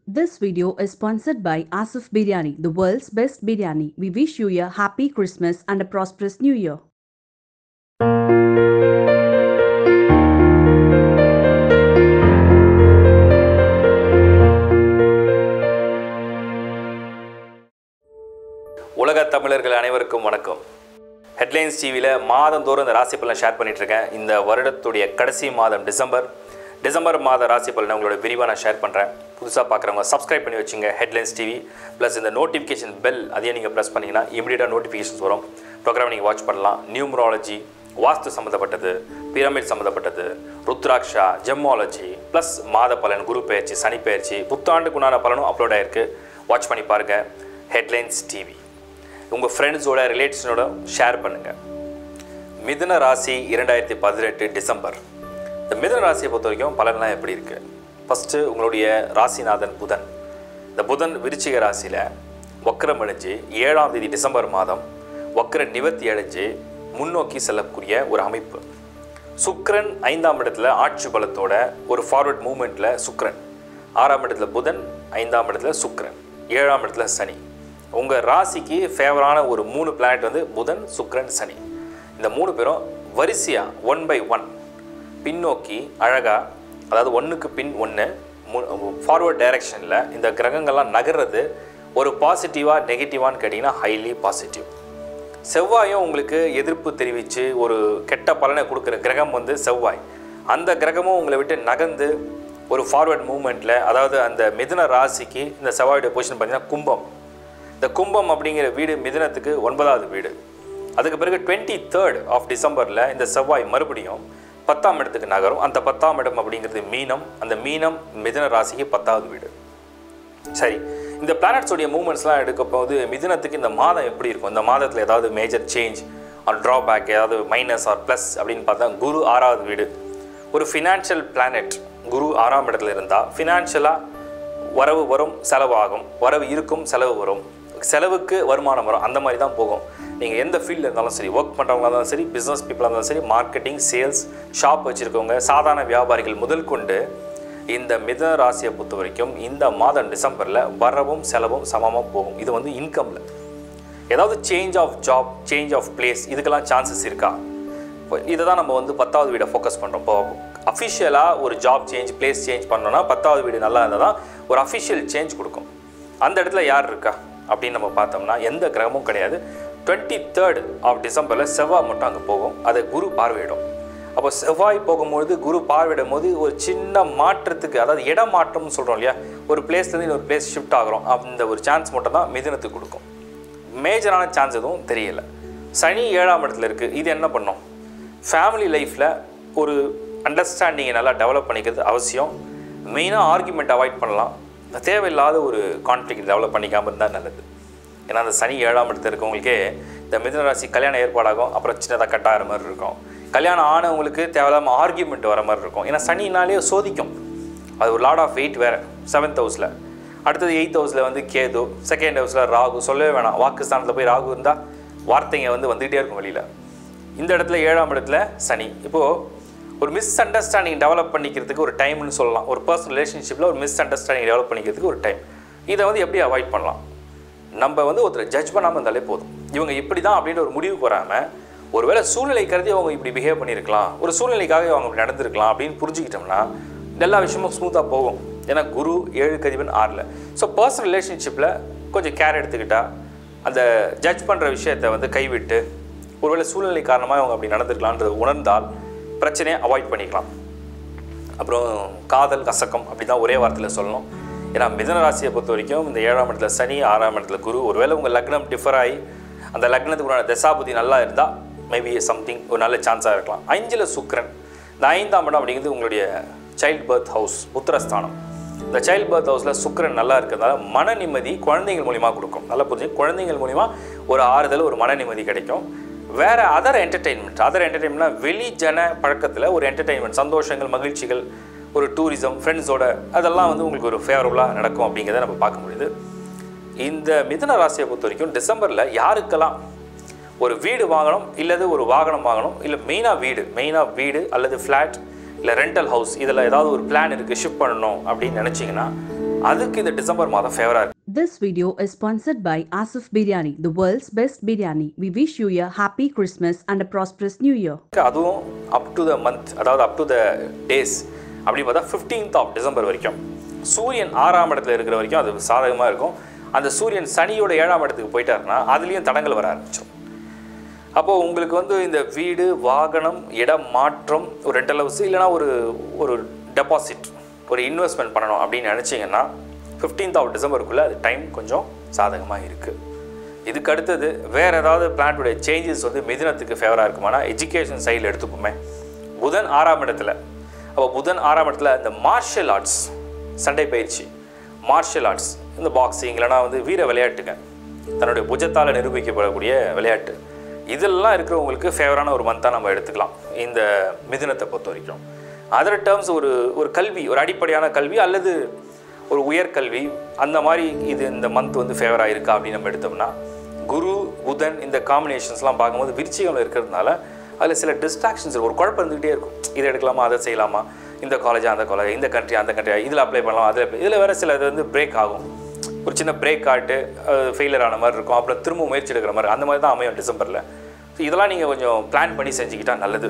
This video is sponsored by Asif Biryani, the world's best biryani. We wish you a happy Christmas and a prosperous new year. உலக தமிழர்கள் அனைவருக்கும் வணக்கம் headlines டிவியில் மாதந்தோறும் இந்த ராசி பலன் ஷேர் பண்ணிட்டு இருக்கேன் இந்த வருடத்துடைய கடைசி மாதம் டிசம்பர் டிசம்பர் மாத ராசி பலனை உங்களோட விரிவாக நான் ஷேர் பண்ணுறேன் புதுசாக பார்க்குறவங்க சப்ஸ்கிரைப் பண்ணி வச்சுங்க ஹெட்லைன்ஸ் டிவி ப்ளஸ் இந்த நோட்டிஃபிகேஷன் பெல் அதையும் நீங்கள் ப்ரெஸ் பண்ணிங்கன்னா இமீடியட்டாக நோட்டிஃபிகேஷன்ஸ் வரும் ப்ரோக்ராம் நீங்கள் வாட்ச் பண்ணலாம் நியூமராலஜி வாஸ்து சம்மந்தப்பட்டது பிரமிட் சம்மந்தப்பட்டது ருத்ராக்ஷா ஜெம்மாலஜி ப்ளஸ் மாத பலன் குரு பயிற்சி சனி பயிற்சி புத்தாண்டுக்குண்டான பலனும் அப்லோட் ஆயிருக்கு வாட்ச் பண்ணி பாருங்கள் ஹெட்லைன்ஸ் டிவி உங்கள் ஃப்ரெண்ட்ஸோட ரிலேட்டிவ்ஸோட ஷேர் பண்ணுங்கள் மிதுன ராசி இரண்டாயிரத்தி பதினெட்டு டிசம்பர் இந்த மிதுன ராசியை பொறுத்த வரைக்கும் பலன்லாம் எப்படி இருக்குது ஃபஸ்ட்டு உங்களுடைய ராசிநாதன் புதன் இந்த புதன் விருச்சிக ராசியில் வக்கரம் அடைஞ்சு ஏழாம் தேதி டிசம்பர் மாதம் வக்கர நிவர்த்தி அடைஞ்சு முன்னோக்கி செல்லக்கூடிய ஒரு அமைப்பு சுக்கிரன் ஐந்தாம் இடத்துல ஆட்சி பலத்தோட ஒரு ஃபார்வர்ட் மூமெண்ட்டில் சுக்கிரன் ஆறாம் இடத்துல புதன் ஐந்தாம் இடத்துல சுக்கிரன் ஏழாம் இடத்துல சனி உங்கள் ராசிக்கு ஃபேவரான ஒரு மூணு பிளானட் வந்து புதன் சுக்கிரன் சனி இந்த மூணு பேரும் வரிசையாக ஒன் பை ஒன் பின்னோக்கி அழகாக அதாவது ஒன்றுக்கு பின் ஒன்று ஃபார்வர்ட் டைரக்ஷனில் இந்த கிரகங்கள்லாம் நகர்றது ஒரு பாசிட்டிவாக நெகட்டிவான்னு கேட்டிங்கன்னா ஹைலி பாசிட்டிவ் செவ்வாயும் உங்களுக்கு எதிர்ப்பு தெரிவித்து ஒரு கெட்ட பலனை கொடுக்குற கிரகம் வந்து செவ்வாய் அந்த கிரகமும் உங்களை விட்டு நகர்ந்து ஒரு ஃபார்வர்ட் மூமெண்ட்டில் அதாவது அந்த மிதுன ராசிக்கு இந்த செவ்வாயுடைய பொசிஷன் பார்த்தீங்கன்னா கும்பம் இந்த கும்பம் அப்படிங்கிற வீடு மிதுனத்துக்கு ஒன்பதாவது வீடு அதுக்கு பிறகு டுவெண்ட்டி தேர்ட் ஆஃப் டிசம்பரில் இந்த செவ்வாய் மறுபடியும் பத்தாம் இடத்துக்கு நகரும் அந்த பத்தாம் இடம் அப்படிங்கிறது மீனம் அந்த மீனம் மிதுன ராசிக்கு பத்தாவது வீடு சரி இந்த பிளானட்ஸோடைய மூமெண்ட்ஸ்லாம் எடுக்க போது மிதுனத்துக்கு இந்த மாதம் எப்படி இருக்கும் இந்த மாதத்தில் ஏதாவது மேஜர் சேஞ்ச் ஆர் ட்ராபேக் ஏதாவது மைனஸ் ஆர் ப்ளஸ் அப்படின்னு பார்த்தா குரு ஆறாவது வீடு ஒரு ஃபினான்ஷியல் பிளானட் குரு ஆறாம் இடத்துல இருந்தால் ஃபினான்ஷியலாக வரவு வரும் செலவாகும் வரவு இருக்கும் செலவு வரும் செலவுக்கு வருமானம் வரும் அந்த மாதிரி தான் போகும் நீங்கள் எந்த ஃபீல்டில் இருந்தாலும் சரி ஒர்க் பண்ணுறவங்களா இருந்தாலும் சரி பிஸ்னஸ் பீப்புளாக இருந்தாலும் சரி மார்க்கெட்டிங் சேல்ஸ் ஷாப் வச்சுருக்கவங்க சாதாரண வியாபாரிகள் முதல் கொண்டு இந்த மிதன ராசியை பொறுத்த வரைக்கும் இந்த மாதம் டிசம்பரில் வரவும் செலவும் சமமாக போகும் இது வந்து இன்கமில் ஏதாவது change of job change of place இதுக்கெல்லாம் சான்சஸ் இருக்கா இப்போ இதை தான் நம்ம வந்து பத்தாவது வீடை ஃபோக்கஸ் பண்ணுறோம் இப்போ அஃபிஷியலாக ஒரு ஜாப் சேஞ்ச் பிளேஸ் சேஞ்ச் பண்ணோன்னா பத்தாவது வீடு நல்லா இருந்தால் தான் ஒரு அஃபிஷியல் சேஞ்ச் கொடுக்கும் அந்த இடத்துல யார் இருக்கா அப்படின்னு நம்ம பார்த்தோம்னா எந்த கிரகமும் கிடையாது டுவெண்ட்டி தேர்ட் ஆஃப் டிசம்பரில் செவ்வாய் மட்டும் அங்கே போகும் அதை குரு பார்வையிடும் அப்போ செவ்வாய் போகும்பொழுது குரு பார்வையிடும் போது ஒரு சின்ன மாற்றத்துக்கு அதாவது இடம் மாற்றம்னு சொல்கிறோம் இல்லையா ஒரு பிளேஸ்லேருந்து இன்னொரு பிளேஸ் ஷிஃப்ட் ஆகிறோம் அந்த ஒரு சான்ஸ் மட்டும் தான் மிதுனத்துக்கு கொடுக்கும் மேஜரான சான்ஸ் எதுவும் தெரியல சனி ஏழாம் இடத்துல இருக்குது இது என்ன பண்ணும் ஃபேமிலி லைஃப்பில் ஒரு அண்டர்ஸ்டாண்டிங்கை நல்லா டெவலப் பண்ணிக்கிறது அவசியம் மெயினாக ஆர்குமெண்ட் அவாய்ட் பண்ணலாம் தேவையில்லாத ஒரு கான்ஃப்ளிக் டெவலப் பண்ணிக்காமல் இருந்தால் நல்லது ஏன்னா அந்த சனி ஏழாம் இடத்துல இருக்கவங்களுக்கே இந்த மிதுன ராசி கல்யாணம் ஏற்பாடாகும் அப்புறம் சின்னதாக கட் ஆகிற மாதிரி இருக்கும் கல்யாணம் ஆனவங்களுக்கு தேவையில்லாமல் ஆர்கியூமெண்ட் வர மாதிரி இருக்கும் ஏன்னா சனினாலே சோதிக்கும் அது ஒரு லாட் ஆஃப் வெயிட் வேறு செவன்த் ஹவுஸில் அடுத்தது எயித் ஹவுஸில் வந்து கேது செகண்ட் ஹவுஸில் ராகு சொல்லவே வேணாம் வாக்குஸ்தானத்தில் போய் ராகு இருந்தால் வார்த்தைங்க வந்து வந்துகிட்டே இருக்கும் வெளியில் இந்த இடத்துல ஏழாம் இடத்துல சனி இப்போது ஒரு மிஸ் அண்டர்ஸ்டாண்டிங் டெவலப் பண்ணிக்கிறதுக்கு ஒரு டைம்னு சொல்லலாம் ஒரு பர்சனல் ரிலேஷன்ஷிப்பில் ஒரு மிஸ் அண்டர்ஸ்டாண்டிங் டெவலப் பண்ணிக்கிறதுக்கு ஒரு டைம் இதை வந்து எப்படி அவாய்ட் பண்ணலாம் நம்ம வந்து ஒருத்தரை ஜட்ஜ் பண்ணாமல் இருந்தாலே போதும் இவங்க இப்படி தான் அப்படின்ற ஒரு முடிவுக்கு வராமல் ஒருவேளை சூழ்நிலை கருதி அவங்க இப்படி பிஹேவ் பண்ணியிருக்கலாம் ஒரு சூழ்நிலைக்காக அவங்க இப்படி நடந்திருக்கலாம் அப்படின்னு புரிஞ்சுக்கிட்டோம்னா எல்லா விஷயமும் ஸ்மூத்தாக போகும் ஏன்னா குரு ஏழு கதிவன் ஆறில் ஸோ பர்சனல் ரிலேஷன்ஷிப்பில் கொஞ்சம் கேர் எடுத்துக்கிட்டா அந்த ஜட்ஜ் பண்ணுற விஷயத்தை வந்து கைவிட்டு ஒருவேளை சூழ்நிலை காரணமாக அவங்க அப்படி நடந்திருக்கலான்றது உணர்ந்தால் பிரச்சனையை அவாய்ட் பண்ணிக்கலாம் அப்புறம் காதல் கசக்கம் அப்படி தான் ஒரே வார்த்தையில் சொல்லணும் ஏன்னா மிதன ராசியை பொறுத்த வரைக்கும் இந்த ஏழாம் இடத்துல சனி ஆறாம் இடத்துல குரு ஒருவேளை உங்கள் லக்னம் டிஃபர் ஆகி அந்த லக்னத்துக்கு உண்டான தசாபதி நல்லா இருந்தால் மேபி சம்திங் ஒரு நல்ல சான்ஸாக இருக்கலாம் அஞ்சில் சுக்கிரன் இந்த ஐந்தாம் இடம் அப்படிங்கிறது உங்களுடைய சைல்ட் பர்த் ஹவுஸ் புத்திரஸ்தானம் இந்த சைல்ட் பர்த் ஹவுஸில் சுக்கிரன் நல்லா இருக்கிறதுனால மன நிம்மதி குழந்தைகள் மூலிமா கொடுக்கும் நல்லா புரிஞ்சு குழந்தைகள் மூலிமா ஒரு ஆறுதல் ஒரு மன நிம்மதி கிடைக்கும் வேறு அதர் என்டர்டெயின்மெண்ட் அதர் என்டர்டெயின்மெண்ட்னா வெளி ஜன பழக்கத்தில் ஒரு என்டர்டெயின்மெண்ட் சந்தோஷங்கள் மகிழ்ச்சிகள் ஒரு டூரிசம் ஃப்ரெண்ட்ஸோட அதெல்லாம் வந்து உங்களுக்கு ஒரு ஃபேவரபுளாக நடக்கும் அப்படிங்கிறத நம்ம பார்க்க முடியுது இந்த மிதுன ராசியை பொறுத்த வரைக்கும் டிசம்பரில் யாருக்கெல்லாம் ஒரு வீடு வாங்கணும் இல்லது ஒரு வாகனம் வாங்கணும் இல்லை மெயினாக வீடு மெயினாக வீடு அல்லது ஃப்ளாட் இல்லை ரெண்டல் ஹவுஸ் இதில் ஏதாவது ஒரு பிளான் இருக்குது ஷிஃப்ட் பண்ணணும் அப்படின்னு நினச்சிங்கன்னா அதுக்கு இந்த டிசம்பர் மாதம் ஃபேவராக இருக்கு This video is sponsored by Asif Biryani, the world's best biryani. We wish you a happy Christmas and a prosperous new year. அதுவும் அப் டு த மந்த் அதாவது அப் டு த டேஸ் அப்படி பார்த்தா fifteenth of December வரைக்கும் சூரியன் ஆறாம் இடத்துல இருக்கிற வரைக்கும் அது சாதகமாக இருக்கும் அந்த சூரியன் சனியோட ஏழாம் இடத்துக்கு போயிட்டாருன்னா அதுலேயும் தடங்கள் வர ஆரம்பிச்சிடும் அப்போது உங்களுக்கு வந்து இந்த வீடு வாகனம் இடம் மாற்றம் ஒரு ரெண்டல் ஹவுஸ் இல்லைனா ஒரு ஒரு டெபாசிட் ஒரு இன்வெஸ்ட்மெண்ட் பண்ணணும் அப்படின்னு நினச்சிங்கன்னா ஃபிஃப்டீன்த் ஆஃப் டிசம்பருக்குள்ளே அது டைம் கொஞ்சம் சாதகமாக இருக்குது இதுக்கு அடுத்தது வேறு ஏதாவது பிளான்ட்டுடைய சேஞ்சஸ் வந்து மிதுனத்துக்கு ஃபேவராக இருக்குமானா எஜுகேஷன் சைடில் எடுத்துப்போமே புதன் ஆறாம் இடத்துல அப்போ புதன் ஆறாம் இடத்துல இந்த மார்ஷல் ஆர்ட்ஸ் சண்டை பயிற்சி மார்ஷல் ஆர்ட்ஸ் இந்த பாக்ஸிங் இல்லைனா வந்து வீர விளையாட்டுங்க தன்னுடைய புஜத்தால் நிரூபிக்கப்படக்கூடிய விளையாட்டு இதெல்லாம் இருக்கிறவங்களுக்கு ஃபேவரான ஒரு மந்தாக நம்ம எடுத்துக்கலாம் இந்த மிதுனத்தை பொறுத்த வரைக்கும் அதர் டேர்ம்ஸ் ஒரு ஒரு கல்வி ஒரு அடிப்படையான கல்வி அல்லது ஒரு உயர்கல்வி அந்த மாதிரி இது இந்த மந்த் வந்து ஃபேவராக இருக்கா அப்படின்னு நம்ம எடுத்தோம்னா குரு புதன் இந்த காம்பினேஷன்ஸ்லாம் பார்க்கும்போது விருச்சிகம் இருக்கிறதுனால அதில் சில டிஸ்ட்ராக்ஷன்ஸ் ஒரு குழப்பம் இருந்துகிட்டே இருக்கும் இதை எடுக்கலாமா அதை செய்யலாமா இந்த காலேஜ் அந்த காலேஜ் இந்த கண்ட்ரி அந்த கண்ட்ரி இதில் அப்ளை பண்ணலாம் அதில் அப்ளை இதில் வேறு சில இது வந்து பிரேக் ஆகும் ஒரு சின்ன பிரேக் ஆட்டு ஃபெயிலியர் ஆன மாதிரி இருக்கும் அப்புறம் திரும்ப முயற்சி எடுக்கிற மாதிரி அந்த மாதிரி தான் அமையும் டிசம்பரில் ஸோ இதெல்லாம் நீங்கள் கொஞ்சம் பிளான் பண்ணி செஞ்சுக்கிட்டா நல்லது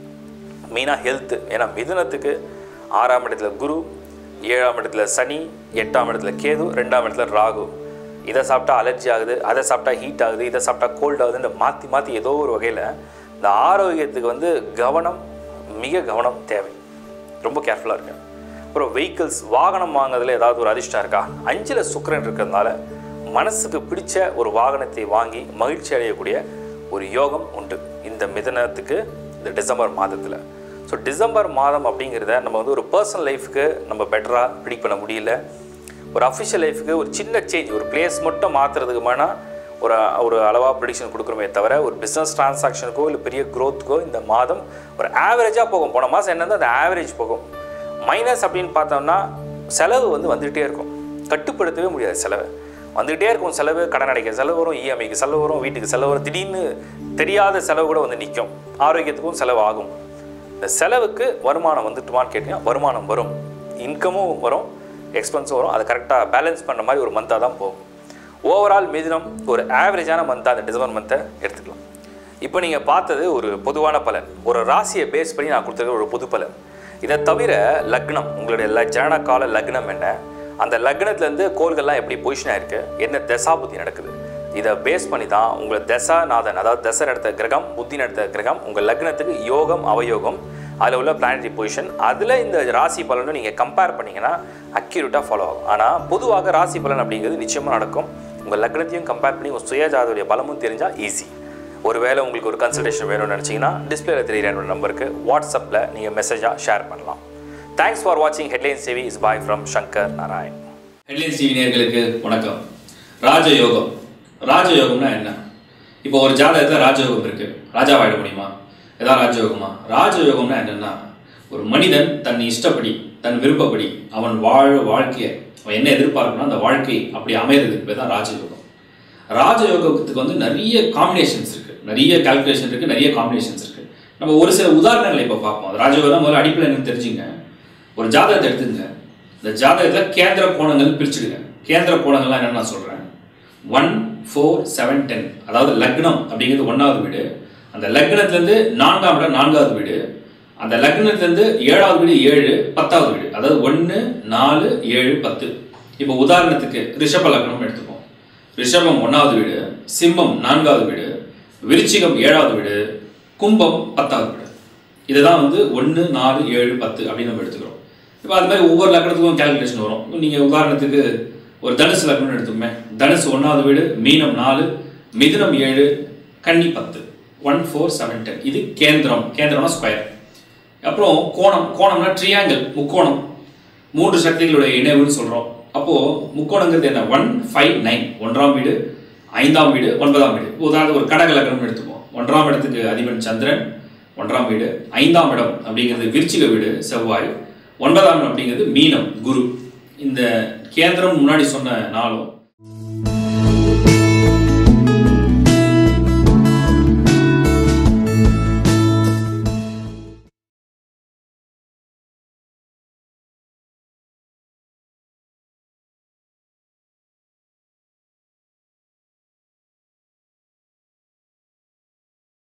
மெயினாக ஹெல்த்து ஏன்னா மிதுனத்துக்கு ஆறாம் இடத்துல குரு ஏழாம் இடத்துல சனி எட்டாம் இடத்துல கேது ரெண்டாம் இடத்துல ராகு இதை சாப்பிட்டா அலர்ஜி ஆகுது அதை சாப்பிட்டா ஹீட் ஆகுது இதை சாப்பிட்டா கோல்ட் ஆகுதுன்னு மாற்றி மாற்றி ஏதோ ஒரு வகையில் இந்த ஆரோக்கியத்துக்கு வந்து கவனம் மிக கவனம் தேவை ரொம்ப கேர்ஃபுல்லாக இருக்கேன் அப்புறம் வெஹிக்கிள்ஸ் வாகனம் வாங்குறதுல ஏதாவது ஒரு அதிர்ஷ்டம் இருக்கா அஞ்சில் சுக்கிரன் இருக்கிறதுனால மனசுக்கு பிடிச்ச ஒரு வாகனத்தை வாங்கி மகிழ்ச்சி அடையக்கூடிய ஒரு யோகம் உண்டு இந்த மிதனத்துக்கு இந்த டிசம்பர் மாதத்தில் ஸோ டிசம்பர் மாதம் அப்படிங்கிறத நம்ம வந்து ஒரு பர்சனல் லைஃப்க்கு நம்ம பெட்டராக ப்ரிடிக் பண்ண முடியல ஒரு அஃபிஷியல் லைஃப்க்கு ஒரு சின்ன சேஞ்ச் ஒரு பிளேஸ் மட்டும் மாற்றுறதுக்கு வேணால் ஒரு ஒரு அளவாக ப்ரிடிக்ஷன் கொடுக்குறோமே தவிர ஒரு பிஸ்னஸ் டிரான்சாக்ஷனுக்கோ இல்லை பெரிய க்ரோத்துக்கோ இந்த மாதம் ஒரு ஆவரேஜாக போகும் போன மாதம் என்னது அந்த ஆவரேஜ் போகும் மைனஸ் அப்படின்னு பார்த்தோம்னா செலவு வந்து வந்துகிட்டே இருக்கும் கட்டுப்படுத்தவே முடியாது செலவை வந்துகிட்டே இருக்கும் செலவு கடன் அடைக்க செலவு வரும் இஎம்ஐக்கு செலவு வரும் வீட்டுக்கு செலவு வரும் திடீர்னு தெரியாத செலவு கூட வந்து நிற்கும் ஆரோக்கியத்துக்கும் செலவு ஆகும் இந்த செலவுக்கு வருமானம் வந்துட்டுமான்னு கேட்டிங்கன்னா வருமானம் வரும் இன்கமும் வரும் எக்ஸ்பென்ஸும் வரும் அதை கரெக்டாக பேலன்ஸ் பண்ணுற மாதிரி ஒரு மந்தாக தான் போகும் ஓவரால் மிதினம் ஒரு ஆவரேஜான மந்தாக அந்த டிசம்பர் மந்த்தை எடுத்துக்கலாம் இப்போ நீங்கள் பார்த்தது ஒரு பொதுவான பலன் ஒரு ராசியை பேஸ் பண்ணி நான் கொடுத்துருக்க ஒரு பொது பலன் இதை தவிர லக்னம் உங்களுடைய ல ஜனன கால லக்னம் என்ன அந்த லக்னத்துலேருந்து கோள்கள்லாம் எப்படி பொசிஷனாக இருக்குது என்ன தசாபுத்தி நடக்குது இதை பேஸ் பண்ணி தான் உங்கள் தசாநாதன் அதாவது தசை நடத்த கிரகம் புத்தி நடத்த கிரகம் உங்கள் லக்னத்துக்கு யோகம் அவயோகம் அதில் உள்ள பிளானரி பொசிஷன் அதில் இந்த ராசி பலனும் நீங்கள் கம்பேர் பண்ணிங்கன்னா அக்யூரேட்டாக ஃபாலோ ஆகும் ஆனால் பொதுவாக ராசி பலன் அப்படிங்கிறது நிச்சயமாக நடக்கும் உங்கள் லக்னத்தையும் கம்பேர் பண்ணி உங்கள் சுயஜாதோடைய பலமும் தெரிஞ்சால் ஈஸி ஒருவேளை உங்களுக்கு ஒரு கன்சல்டேஷன் வேணும்னு நினச்சிங்கன்னா டிஸ்பிளேல தெரியுற என்னோட நம்பருக்கு வாட்ஸ்அப்பில் நீங்கள் மெசேஜாக ஷேர் பண்ணலாம் தேங்க்ஸ் ஃபார் வாட்சிங் headlines TV is bye from Shankar Narayan headlines TV நேயர்களுக்கு வணக்கம் ராஜயோகம் ராஜயோகம்னா என்ன இப்போ ஒரு ஜாதகத்தில் ராஜயோகம் இருக்கு ராஜாவாயிட முடியுமா ஏதாவது ராஜயோகமா ராஜயோகம்னா என்னன்னா ஒரு மனிதன் தன் இஷ்டப்படி தன் விருப்பப்படி அவன் வாழ வாழ்க்கையை அவன் என்ன எதிர்பார்க்கணும் அந்த வாழ்க்கை அப்படி அமைகிறதுக்கு பேர் தான் ராஜயோகம் ராஜயோகத்துக்கு வந்து நிறைய காம்பினேஷன்ஸ் இருக்கு நிறைய கால்குலேஷன் இருக்கு நிறைய காம்பினேஷன்ஸ் இருக்கு நம்ம ஒரு சில உதாரணங்களை இப்போ பார்ப்போம் அது ராஜயோகம் தான் முதல்ல அடிப்படை எனக்கு தெரிஞ்சுங்க ஒரு ஜாதகத்தை எடுத்துங்க இந்த ஜாதகத்தில் கேந்திர கோணங்கள் பிரிச்சுடுங்க கேந்திர கோணங்கள்லாம் என்னன்னு நான் சொல்கிறேன் ஒன் ஃபோர் செவன் டென் அதாவது லக்னம் அப்படிங்கிறது ஒன்றாவது வீடு அந்த லக்னத்துலேருந்து நான்காம் இடம் நான்காவது வீடு அந்த லக்னத்துலேருந்து ஏழாவது வீடு ஏழு பத்தாவது வீடு அதாவது ஒன்று நாலு ஏழு பத்து இப்போ உதாரணத்துக்கு ரிஷப லக்னம் எடுத்துப்போம் ரிஷபம் ஒன்றாவது வீடு சிம்மம் நான்காவது வீடு விருச்சிகம் ஏழாவது வீடு கும்பம் பத்தாவது வீடு இதுதான் வந்து ஒன்று நாலு ஏழு பத்து அப்படின்னு நம்ம எடுத்துக்கிறோம் இப்போ அது மாதிரி ஒவ்வொரு லக்னத்துக்கும் கேல்குலேஷன் வரும் நீங்கள் உதாரணத்துக்கு ஒரு தனுசு லக்னம்னு எடுத்துக்கோமே தனுசு ஒன்றாவது வீடு மீனம் நாலு மிதுனம் ஏழு கன்னி பத்து ஒன் ஃபோர் செவன் டென் இது கேந்திரம் கேந்திரம்னா ஸ்கொயர் அப்புறம் கோணம் கோணம்னா ட்ரியாங்கிள் முக்கோணம் மூன்று சக்திகளுடைய இணைவுன்னு சொல்கிறோம் அப்போது முக்கோணங்கிறது என்ன ஒன் ஃபைவ் நைன் ஒன்றாம் வீடு ஐந்தாம் வீடு ஒன்பதாம் வீடு உதாரணத்துக்கு ஒரு கடக லக்னம் எடுத்துப்போம் ஒன்றாம் இடத்துக்கு அதிபன் சந்திரன் ஒன்றாம் வீடு ஐந்தாம் இடம் அப்படிங்கிறது விருச்சிக வீடு செவ்வாய் ஒன்பதாம் இடம் அப்படிங்கிறது மீனம் குரு இந்த கேந்திரம் முன்னாடி சொன்ன நாளும்